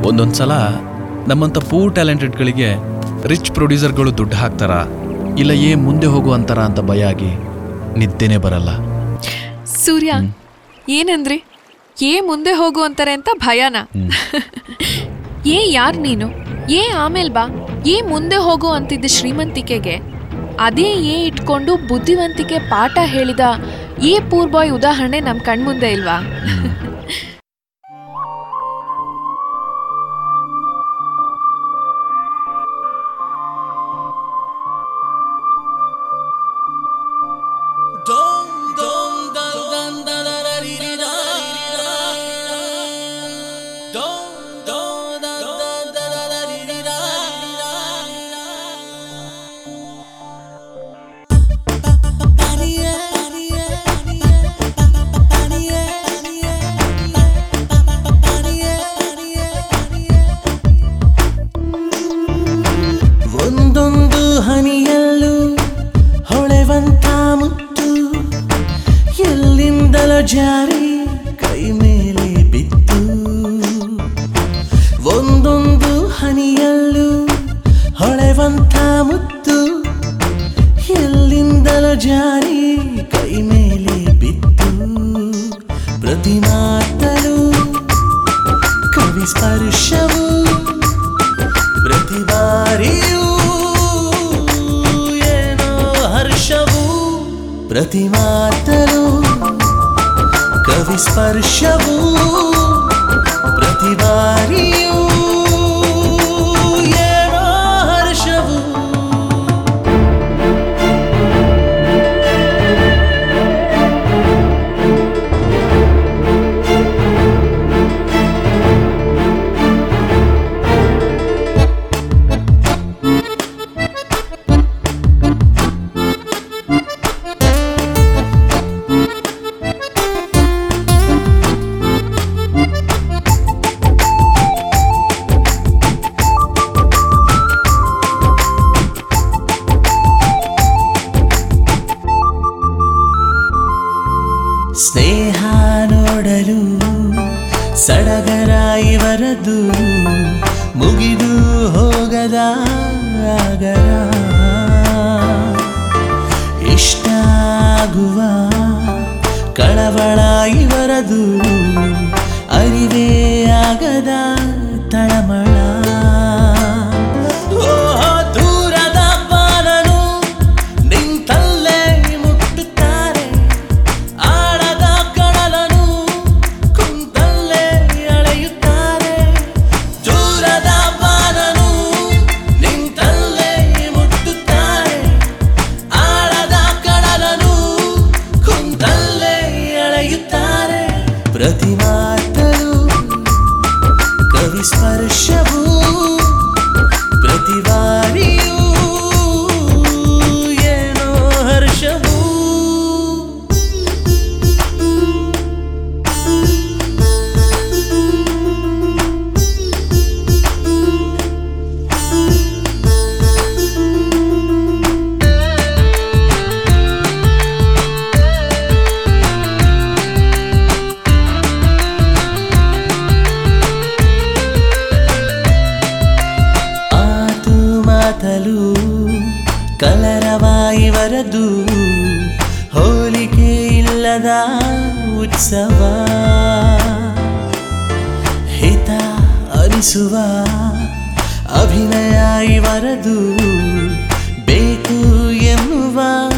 ಒಂದೊಂದು ಸಲ ನಮ್ಮಂಥ ಪೂರ್ ಟ್ಯಾಲೆಂಟೆಡ್ಗಳಿಗೆ ರಿಚ್ ಪ್ರೊಡ್ಯೂಸರ್ಗಳು ದುಡ್ಡು ಹಾಕ್ತಾರಾ ಇಲ್ಲ ಏ ಮುಂದೆ ಹೋಗು ಅಂತಾರ ಅಂತ ಭಯ ಆಗಿ ನಿದ್ದೆನೇ ಬರಲ್ಲ ಸೂರ್ಯ ಏನಂದ್ರಿ ಏ ಮುಂದೆ ಹೋಗು ಅಂತಾರೆ ಅಂತ ಭಯನ ಏ ಯಾರ್ ನೀನು ಏ ಆಮೇಲ್ ಬಾ ಏ ಮುಂದೆ ಹೋಗು ಅಂತಿದ್ದ ಶ್ರೀಮಂತಿಕೆಗೆ ಅದೇ ಏ ಇಟ್ಕೊಂಡು ಬುದ್ಧಿವಂತಿಕೆ ಪಾಠ ಹೇಳಿದ ಏ ಪೂರ್ ಬಾಯ್ ಉದಾಹರಣೆ ನಮ್ ಕಣ್ಮುಂದೆ ಇಲ್ವಾ ಒಂದೊಂದು ಹನಿಯಲ್ಲೂ ಹೊಳೆವಂತ ಮುತ್ತು ಎಲ್ಲಿಂದಲೋ ಜಾರಿ ಕೈ ಮೇಲೆ ಬಿತ್ತು ಒಂದೊಂದು ಹನಿಯಲ್ಲೂ ಹೊಳೆವಂತ ಮುತ್ತು ಎಲ್ಲಿಂದಲೋ ಜಾರಿ ಕೈ ಮೇಲೆ ಬಿತ್ತು ಪ್ರತಿ ಮಾತಲು ಕವಿ ಸ್ಪರ್ಶವು ಪ್ರತಿ ಬಾರಿಯೂ ಏನೋ ಹರ್ಷವು ಪ್ರತಿ ಮಾತಲು ಕವಿ ಸ್ಪರ್ಶವು ಪ್ರತಿ ಬಾರಿಯೂ ಏನೋ ಹರ್ಷವು ಸ್ನೇಹ ನೋಡಲು ಸಡಗರ ಇವರದು ಮುಗಿದು ಹೋಗದ ಆಗರ ಇಷ್ಟ ಆಗುವ ಕಳವಳ ಇವರದು ಅರಿವೇ ಆಗದ ತಳಮಳ ಓ ದೂರದ ಬಾನನು ನಿಂತಲ್ಲೇ ಮುಟ್ಟುತ್ತಾರೆ ಆಳದ ಕಡಲನು ಕುಂತಲ್ಲೇ ಅಳೆಯುತ್ತಾರೆ ದೂರದ ಬಾನನು ನಿಂತಲ್ಲೇ ಮುಟ್ಟುತ್ತಾರೆ ಆಳದ ಕಡಲನು ಕುಂತಲ್ಲೇ ಅಳೆಯುತ್ತಾರೆ ಪ್ರತಿ ಮಾತಲು ಕವಿ ಸ್ಪರ್ಶವು ಪ್ರತಿ ಬಾರಿಯೂ ಏನೋ ಹರ್ಷವು ಆತು ಮಾತಲು ಕಲರವಾಯಿವರದು ಹೋಲಿಕೆ ಇಲ್ಲದ ಉತ್ಸವ ಹಿತ ಅನಿಸುವ ಅಭಿನಯ ಇವರದು ಬೇಕು ಎನ್ನುವ